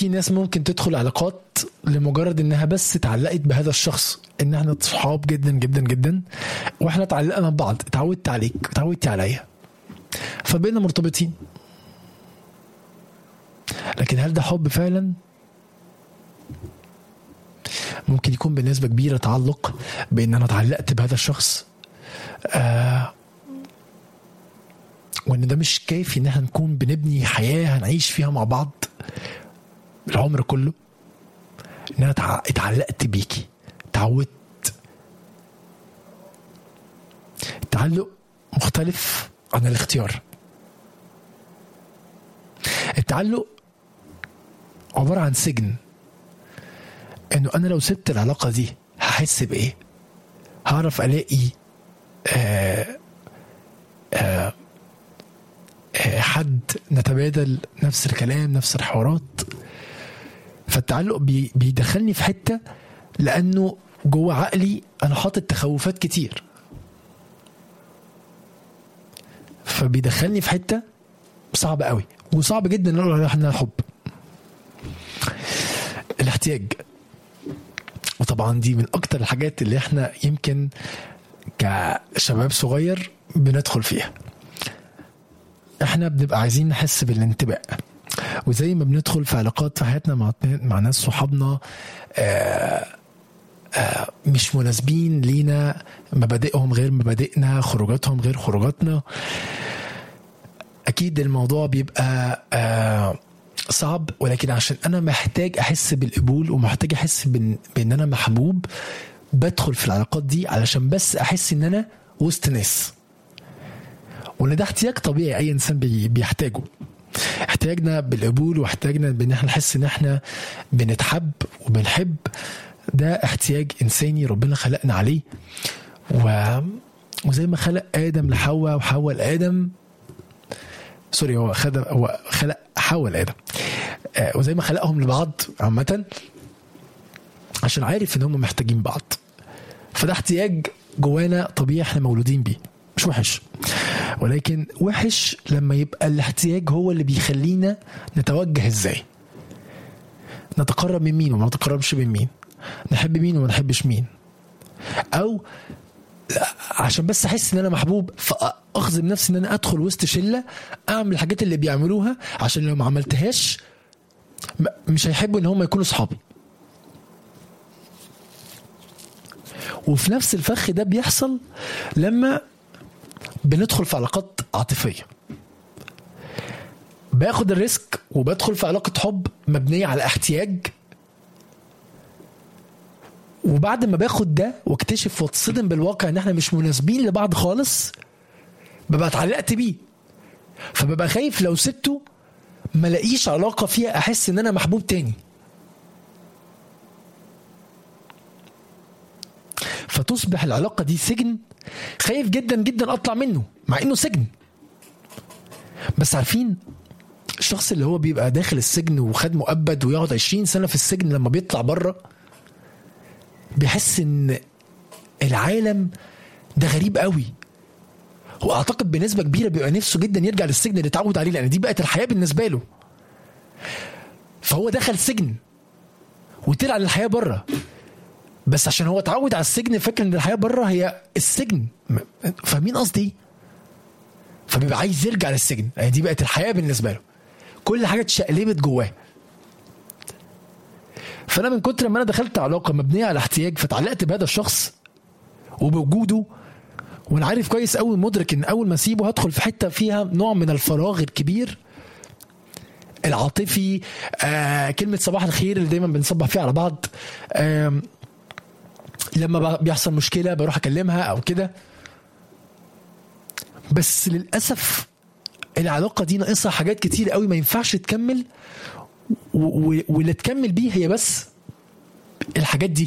في ناس ممكن تدخل علاقات لمجرد انها بس اتعلقت بهذا الشخص ان احنا صحاب جدا جدا جدا واحنا اتعلقنا ببعض اتعودت عليك اتعودتي عليا فبقينا مرتبطين لكن هل ده حب فعلا ممكن يكون بنسبة كبيرة تعلق بان انا اتعلقت بهذا الشخص آه وان ده مش كافي ان احنا نكون بنبني حياه هنعيش فيها مع بعض العمر كله ان انا اتع- اتعلقت بيكي اتعودت التعلق مختلف عن الاختيار التعلق عبارة عن سجن انه انا لو سبت العلاقة دي هحس بايه هعرف الاقي آه آه آه، حد نتبادل نفس الكلام نفس الحوارات فالتعلق بي بيدخلني في حته لانه جوه عقلي انا حاطط تخوفات كتير فبيدخلني في حته صعب قوي وصعب جدا نقول عليها احنا حب الاحتياج وطبعا دي من اكتر الحاجات اللي احنا يمكن كشباب صغير بندخل فيها احنا بنبقى عايزين نحس بالانتماء وزي ما بندخل في علاقات في حياتنا مع مع ناس صحابنا آه آه مش مناسبين لينا مبادئهم غير مبادئنا خروجاتهم غير خروجاتنا اكيد الموضوع بيبقى آه صعب ولكن عشان انا محتاج احس بالقبول ومحتاج احس بان, بإن انا محبوب بدخل في العلاقات دي علشان بس احس ان انا وسط ناس وان ده احتياج طبيعي اي انسان بي- بيحتاجه احتياجنا بالقبول واحتياجنا بان احنا نحس ان احنا بنتحب وبنحب ده احتياج انساني ربنا خلقنا عليه و... وزي ما خلق ادم لحواء وحواء لادم سوري هو خد هو خلق حواء لادم آه، وزي ما خلقهم لبعض عامه عشان عارف ان هم محتاجين بعض فده احتياج جوانا طبيعي احنا مولودين بيه مش وحش ولكن وحش لما يبقى الاحتياج هو اللي بيخلينا نتوجه ازاي نتقرب من مين وما نتقربش من مين نحب مين وما نحبش مين او عشان بس احس ان انا محبوب فاخذ نفسي ان انا ادخل وسط شله اعمل الحاجات اللي بيعملوها عشان لو ما عملتهاش م- مش هيحبوا ان هم يكونوا صحابي وفي نفس الفخ ده بيحصل لما بندخل في علاقات عاطفيه باخد الريسك وبدخل في علاقه حب مبنيه على احتياج وبعد ما باخد ده واكتشف واتصدم بالواقع ان احنا مش مناسبين لبعض خالص ببقى اتعلقت بيه فببقى خايف لو سبته ما لاقيش علاقه فيها احس ان انا محبوب تاني فتصبح العلاقه دي سجن خايف جدا جدا اطلع منه مع انه سجن بس عارفين الشخص اللي هو بيبقى داخل السجن وخد مؤبد ويقعد 20 سنه في السجن لما بيطلع بره بيحس ان العالم ده غريب قوي هو اعتقد بنسبه كبيره بيبقى نفسه جدا يرجع للسجن اللي اتعود عليه لان دي بقت الحياه بالنسبه له فهو دخل سجن وطلع للحياه بره بس عشان هو اتعود على السجن فاكر ان الحياه بره هي السجن م- فاهمين قصدي ايه؟ فبيبقى عايز يرجع للسجن يعني دي بقت الحياه بالنسبه له كل حاجه اتشقلبت جواه فانا من كتر ما انا دخلت علاقه مبنيه على احتياج فتعلقت بهذا الشخص وبوجوده وانا عارف كويس قوي مدرك ان اول ما اسيبه هدخل في حته فيها نوع من الفراغ الكبير العاطفي آه كلمه صباح الخير اللي دايما بنصبح فيها على بعض آه لما ب- بيحصل مشكله بروح اكلمها او كده بس للاسف العلاقه دي ناقصها حاجات كتير قوي ما ينفعش تكمل و- و- واللي تكمل بيه هي بس الحاجات دي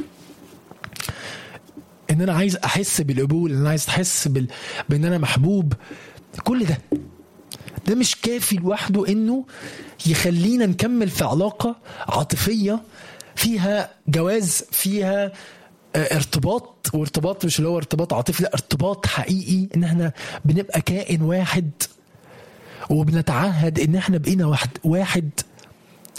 ان انا عايز احس بالقبول ان انا عايز احس بال... بان انا محبوب كل ده ده مش كافي لوحده انه يخلينا نكمل في علاقه عاطفيه فيها جواز فيها آه، ارتباط وارتباط مش اللي هو ارتباط عاطفي لا ارتباط حقيقي ان احنا بنبقى كائن واحد وبنتعهد ان احنا بقينا واحد واحد